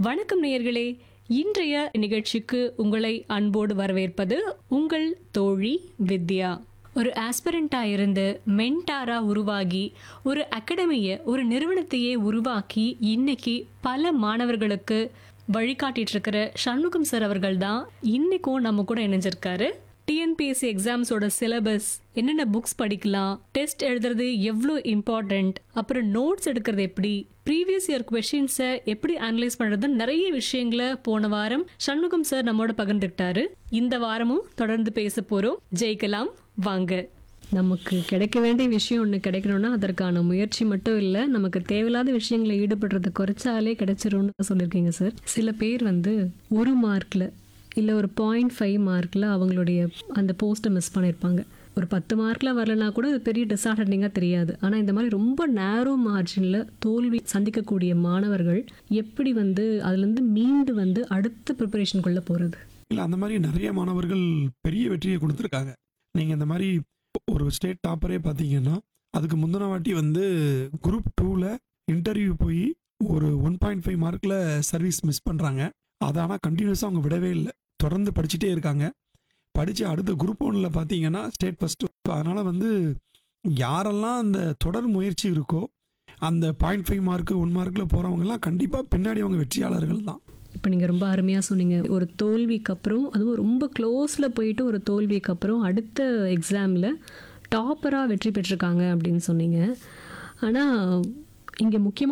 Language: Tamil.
வணக்கம் நேயர்களே இன்றைய நிகழ்ச்சிக்கு உங்களை அன்போடு வரவேற்பது உங்கள் தோழி வித்யா ஒரு ஆஸ்பிரண்டா இருந்து மென்டாரா உருவாகி ஒரு அகாடமியை ஒரு நிறுவனத்தையே உருவாக்கி இன்னைக்கு பல மாணவர்களுக்கு வழிகாட்டிட்டு இருக்கிற சண்முகம் சார் அவர்கள் தான் இன்னைக்கும் நம்ம கூட இணைஞ்சிருக்காரு டிஎன்பிஎஸ்சி எக்ஸாம்ஸோட சிலபஸ் என்னென்ன புக்ஸ் படிக்கலாம் டெஸ்ட் எழுதுறது எவ்வளோ இம்பார்ட்டண்ட் அப்புறம் நோட்ஸ் எடுக்கிறது எப்படி ப்ரீவியஸ் இயர் கொஷின்ஸை எப்படி அனலைஸ் பண்ணுறதுன்னு நிறைய விஷயங்களை போன வாரம் சண்முகம் சார் நம்மோட பகிர்ந்துக்கிட்டாரு இந்த வாரமும் தொடர்ந்து பேச போகிறோம் ஜெயிக்கலாம் வாங்க நமக்கு கிடைக்க வேண்டிய விஷயம் ஒன்று கிடைக்கணும்னா அதற்கான முயற்சி மட்டும் இல்லை நமக்கு தேவையில்லாத விஷயங்களை ஈடுபடுறதை குறைச்சாலே கிடைச்சிரும்னு சொல்லியிருக்கீங்க சார் சில பேர் வந்து ஒரு மார்க்கில் இல்லை ஒரு பாயிண்ட் ஃபைவ் மார்க்கில் அவங்களுடைய அந்த போஸ்ட்டை மிஸ் பண்ணியிருப்பாங்க ஒரு பத்து மார்க்கில் வரலனா கூட அது பெரிய டிஸ்அட்வான்டிங்காக தெரியாது ஆனால் இந்த மாதிரி ரொம்ப நேரோ மார்ஜினில் தோல்வி சந்திக்கக்கூடிய மாணவர்கள் எப்படி வந்து அதுலேருந்து மீண்டு வந்து அடுத்த ப்ரிப்பரேஷனுக்குள்ளே போகிறது இல்லை அந்த மாதிரி நிறைய மாணவர்கள் பெரிய வெற்றியை கொடுத்துருக்காங்க நீங்கள் இந்த மாதிரி ஒரு ஸ்டேட் டாப்பரே பார்த்தீங்கன்னா அதுக்கு முந்தின வாட்டி வந்து குரூப் டூவில் இன்டர்வியூ போய் ஒரு ஒன் பாயிண்ட் ஃபைவ் மார்க்கில் சர்வீஸ் மிஸ் பண்ணுறாங்க அதை ஆனால் கண்டினியூஸாக அவங்க விடவே இல்லை தொடர்ந்து படிச்சுட்டே இருக்காங்க படித்து அடுத்த குரூப் ஒன்றில் பார்த்தீங்கன்னா ஸ்டேட் ஃபஸ்ட்டு அதனால் வந்து யாரெல்லாம் அந்த தொடர் முயற்சி இருக்கோ அந்த பாயிண்ட் ஃபைவ் மார்க்கு ஒன் மார்க்கில் போகிறவங்கலாம் கண்டிப்பாக பின்னாடி அவங்க வெற்றியாளர்கள் தான் இப்போ நீங்கள் ரொம்ப அருமையாக சொன்னீங்க ஒரு தோல்விக்கு அப்புறம் அதுவும் ரொம்ப க்ளோஸில் போயிட்டு ஒரு தோல்விக்கு அப்புறம் அடுத்த எக்ஸாமில் டாப்பராக வெற்றி பெற்றிருக்காங்க அப்படின்னு சொன்னீங்க ஆனால் இங்கே முக்கியமான